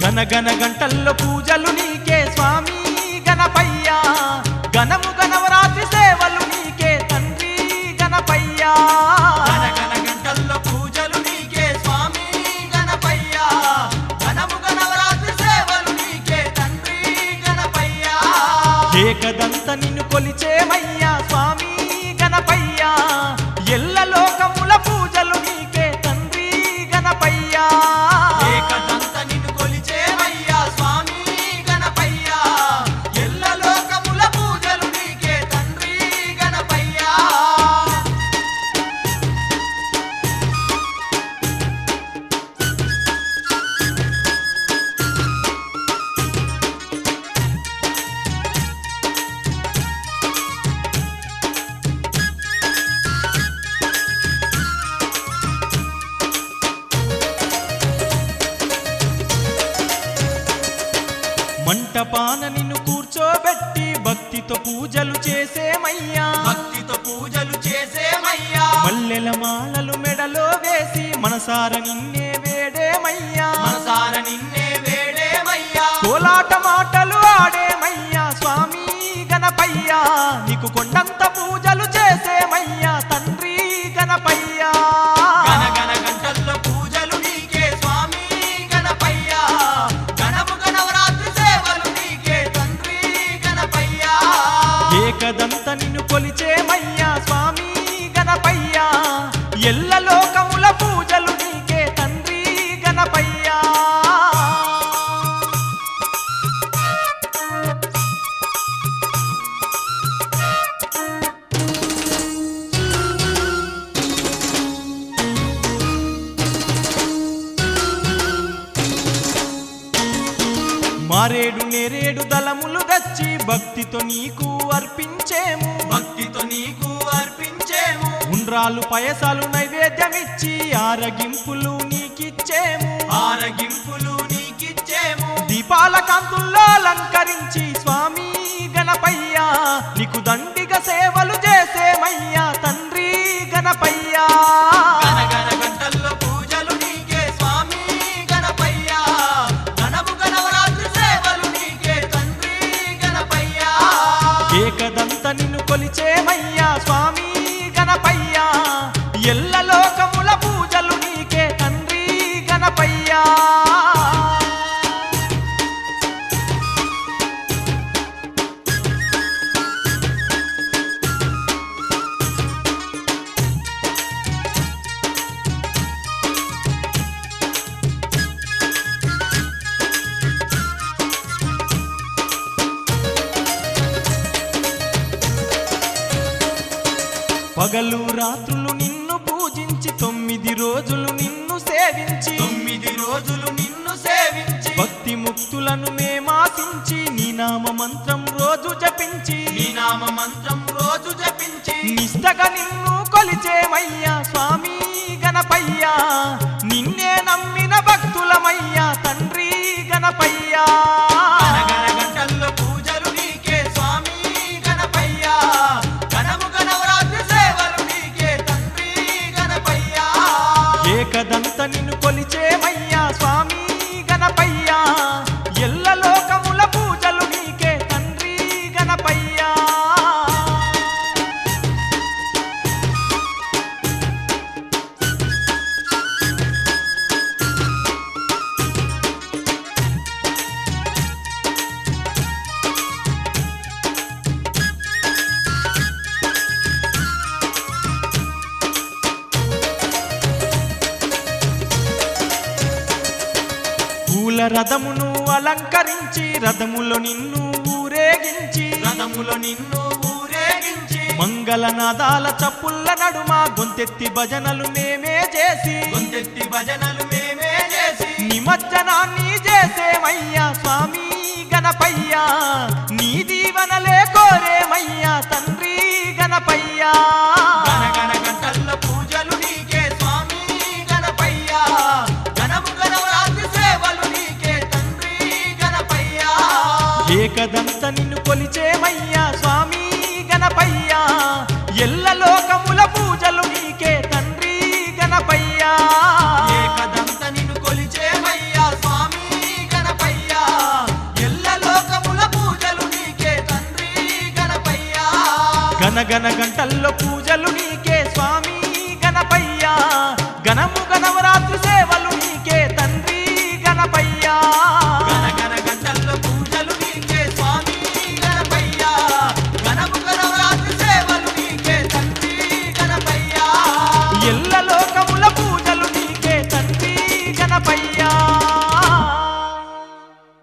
గనగన గంటల్లో పూజలు నీకే స్వామి గణపయ్య గణము గణవరాత్రి సేవలు నీకే తండ్రి గణపయ్యా గనగన గంటల్లో పూజలు నీకే స్వామి గణపయ్య ఘనము గణవరాత్రి సేవలు నీకే తండ్రి గణపయ్య ఏకదంత నిన్ను కొలిచేమయ్యా స్వామి గణపయ్యా ఎల్ల లోకముల పూజలు నీకే తండ్రి గణపయ్యా ఏకదంత నిన్ను కొలిచేవయ్యా స్వామి గణపయ్య ఎల్ల లోకముల పూజలు నీకే తండ్రి గణపయ్య మంటపాన నిన్ను కూర్చోబెట్టి భక్తితో పూజలు చేసేమయ్యా భక్తితో పూజలు చేసేమయ్యా మల్లెల మాలలు మెడలో వేసి మనసార నిన్నే వేడేమయ్యా మనసార నిన్నే వేడేమయ్యా కోలాట మాటలు ఆడేమయ్యా స్వామి గణపయ్యా నీకు కొండంత పూజలు చేసేమయ్యా తండ్రి గణపయ్యా గనగన గంటల్లో పూజలు నీకే స్వామి గణపయ్య గణము గణవరాత్రి సేవలు నీకే తండ్రి గణపయ్య ఏకదంత నిన్ను కొలిచేమయ్యా స్వామి గణపయ్యా ఎల్ల లోకముల పూజలు నీకే తండ్రి గణపయ్యా మారేడు నేరేడు దళములు తెచ్చి భక్తితో నీకు అర్పించేము భక్తితో నీకు అర్పించేము ఉండ్రాలు పయసాలు నైవేద్యమిచ్చి ఆరగింపులు నీకిచ్చేము ఆరగింపులు నీకిచ్చేము దీపాల కాంతుల్లో అలంకరించి స్వామి గణపయ్యా నీకు దండిగా సేవలు చేసేమయ్యా తండ్రి గణపయ్యా గనగన గంటల్లో పూజలు నీకే స్వామి గణపయ్య గణము గణవరాత్రి సేవలు నీకే తండ్రి గణపయ్య ఏకదంత నిన్ను కొలిచేమయ్యా స్వామి గణపయ్యా ఎల్ల లోకముల పూజలు నీకే తండ్రి గణపయ్యా పగలు రాత్రులు నిన్ను పూజించి తొమ్మిది రోజులు నిన్ను సేవించి తొమ్మిది రోజులు నిన్ను సేవించి భక్తి ముక్తులను మేమాసించి నీ నామ మంత్రం రోజు జపించి నీ నామ మంత్రం రోజు జపించి నిష్టగా నిన్ను కొలిచేమయ్యా స్వామి గణపయ్యా నిన్నే నమ్మిన భక్తులమయ్యా తండ్రి గణపయ్యా గనగన గంటల్లో పూజలు నీకే స్వామి గణపయ్య గణము గణవరాత్రి సేవలు నీకే తండ్రి గణపయ్య ఏకదంత నిన్ను కొలిచేమయ్యా స్వామి గణపయ్యా ఎల్ల లోకముల పూజలు నీకే తండ్రి గణపయ్యా పూల రథమును అలంకరించి రథములో నిన్ను ఊరేగించి రథములో నిన్ను ఊరేగించి మంగళనాదాల చప్పుల్ల నడుమ గొంతెత్తి భజనలు మేమే చేసి గొంతెత్తి భజనలు మేమే చేసి నిమజ్జనాన్ని చేసేమయ్యా స్వామి గణపయ్యా నీ దీవనలే కోరేమయ్యా తండ్రి గణపయ్యా గనగన గంటల్లో పూజలు నీకే స్వామి గణపయ్య గణము గణవరాత్రి సేవలు నీకే తండ్రి గణపయ్య ఏకదంత నిన్ను కొలిచేమయ్యా స్వామి గణపయ్యా ఎల్ల లోకముల పూజలు నీకే తండ్రి గణపయ్యా ఏకదంత నిన్ను కొలిచేవయ్యా స్వామి గణపయ్య గనగన గంటల్లో పూజలు నీకే స్వామి గణపయ్యా గణము గణవరాత్రి సేవలు నీకే తండ్రి గణపయ్యా